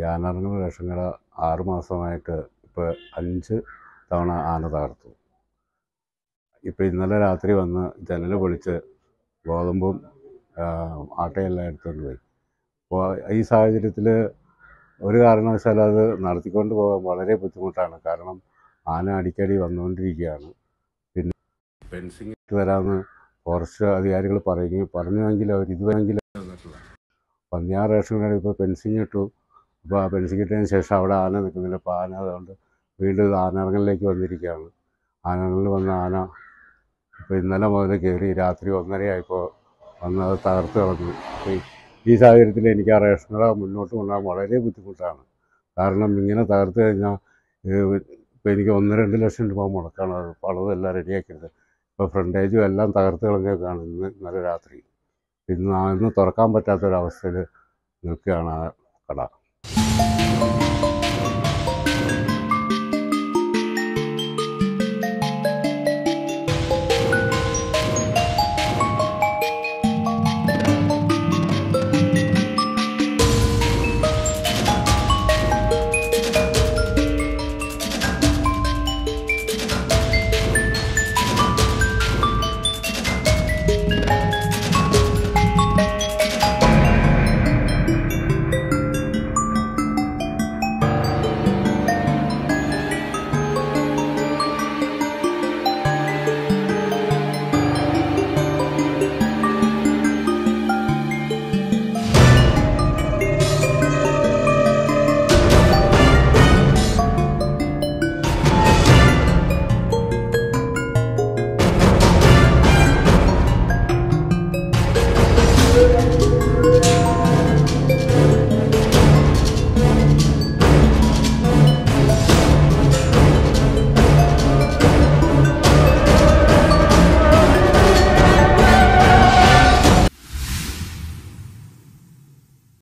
ഈ ആനറങ്ങൽ റേഷൻ കട ആറ് മാസമായിട്ട് ഇപ്പോൾ അഞ്ച് തവണ ആന തകർത്തു ഇപ്പോൾ ഇന്നലെ രാത്രി വന്ന് ജനൽ പൊളിച്ച് ഗോതമ്പും ആ, ആട്ടയെല്ലാം എടുത്തുകൊണ്ട് പോയി അപ്പോൾ ഈ സാഹചര്യത്തിൽ ഒരു കാരണവശാലും അത് നടത്തിക്കൊണ്ട് പോകാൻ വളരെ ബുദ്ധിമുട്ടാണ് കാരണം ആന അടിക്കടി വന്നുകൊണ്ടിരിക്കുകയാണ് പിന്നെ ഫെൻസിങ് ഇട്ട് തരാമെന്ന് ഫോറസ്റ്റ് അധികാരികൾ പറയുകയും പറഞ്ഞുവെങ്കിൽ അവർ ഇതുവരെങ്കിലും പന്നിയാർ റേഷൻ കടയിൽ ഇപ്പോൾ ഫെൻസിങ് ഇട്ടു അപ്പോൾ ആ ഫെൻസിങ് ഇട്ടതിന് ശേഷം അവിടെ ആന നിൽക്കുന്നില്ല അപ്പോൾ ആന അതുകൊണ്ട് വീണ്ടും ഇത് ആനറങ്ങലിലേക്ക് വന്നിരിക്കുകയാണ് ആനറങ്ങലിൽ വന്ന ആന ഇപ്പോൾ ഇന്നലെ മുതൽ കയറി രാത്രി ഒന്നരയായപ്പോൾ വന്ന് അത് തകർത്ത് കളഞ്ഞു അപ്പോൾ ഈ- ഈ സാഹചര്യത്തിൽ എനിക്ക് ആ റേഷൻ കട മുന്നോട്ട് കൊണ്ടുപോകാൻ വളരെ ബുദ്ധിമുട്ടാണ് കാരണം ഇങ്ങനെ തകർത്ത് കഴിഞ്ഞാൽ ഇപ്പോൾ എനിക്ക് ഒന്ന് രണ്ട് ലക്ഷം രൂപ മുടക്കാണ് അത് പളവും എല്ലാം റെഡിയാക്കിയത് ഇപ്പോൾ ഫ്രണ്ടേജും എല്ലാം തകർത്ത് കളഞ്ഞേക്കാണ് ഇന്ന് ഇന്നലെ രാത്രി ഇന്ന് ആ- ഇന്ന് തുറക്കാൻ പറ്റാത്തൊരവസ്ഥയിൽ നിൽക്കുകയാണ് ആ കട